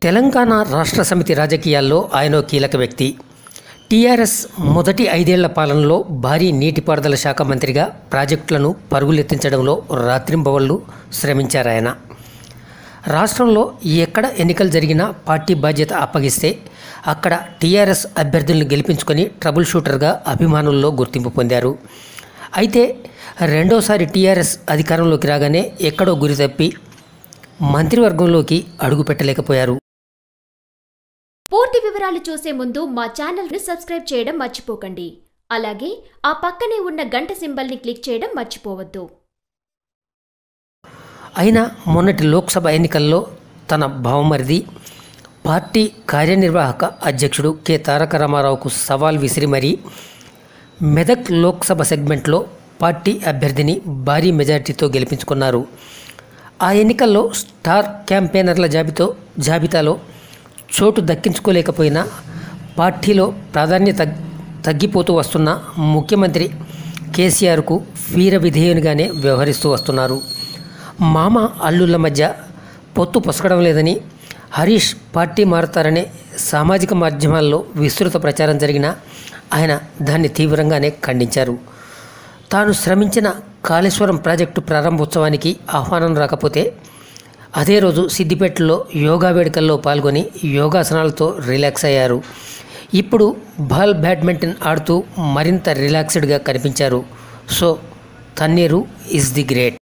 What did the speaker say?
తెలంగాణ రాష్ట్ర సమితి రాజకీయాల్లో ఆయన కీలక వ్యక్తి టీఆర్ఎస్ మొదటి ఐదేళ్ల పాలనలో భారీ నీటిపారుదల శాఖ మంత్రిగా ప్రాజెక్టులను పరుగులెత్తించడంలో రాత్రింబవళ్లు శ్రమించారాయన రాష్ట్రంలో ఎక్కడ ఎన్నికలు జరిగినా పార్టీ బాధ్యత అప్పగిస్తే అక్కడ టీఆర్ఎస్ అభ్యర్థులను గెలిపించుకొని ట్రబుల్ షూటర్గా అభిమానుల్లో గుర్తింపు పొందారు అయితే రెండోసారి టీఆర్ఎస్ అధికారంలోకి రాగానే ఎక్కడో గురి తప్పి మంత్రివర్గంలోకి అడుగు పెట్టలేకపోయారు పూర్తి వివరాలు చూసే ముందు మా ఛానల్ని సబ్స్క్రైబ్ చేయడం మర్చిపోకండి అలాగే ఆ పక్కనే ఉన్న గంట సింబల్ని క్లిక్ చేయడం మర్చిపోవద్దు అయినా మొన్నటి లోక్సభ ఎన్నికల్లో తన భావమరిది పార్టీ కార్యనిర్వాహక అధ్యక్షుడు కె తారక రామారావుకు సవాల్ విసిరి మరీ మెదక్ లోక్సభ సెగ్మెంట్లో పార్టీ అభ్యర్థిని భారీ మెజార్టీతో గెలిపించుకున్నారు ఆ ఎన్నికల్లో స్టార్ క్యాంపెయినర్ల జాబితో జాబితాలో చోటు దక్కించుకోలేకపోయినా పార్టీలో ప్రాధాన్యత తగ్గిపోతూ వస్తున్న ముఖ్యమంత్రి కేసీఆర్కు వీర విధేయునిగానే వ్యవహరిస్తూ వస్తున్నారు మామ అల్లుళ్ళ మధ్య పొత్తు పొసగడం లేదని హరీష్ పార్టీ మారుతారనే సామాజిక మాధ్యమాల్లో విస్తృత ప్రచారం జరిగినా ఆయన దాన్ని తీవ్రంగానే ఖండించారు తాను శ్రమించిన కాళేశ్వరం ప్రాజెక్టు ప్రారంభోత్సవానికి ఆహ్వానం రాకపోతే అదే రోజు సిద్దిపేటలో యోగా వేడుకల్లో పాల్గొని యోగాసనాలతో రిలాక్స్ అయ్యారు ఇప్పుడు బాల్ బ్యాడ్మింటన్ ఆడుతూ మరింత రిలాక్స్డ్గా కనిపించారు so Thanneeru is the great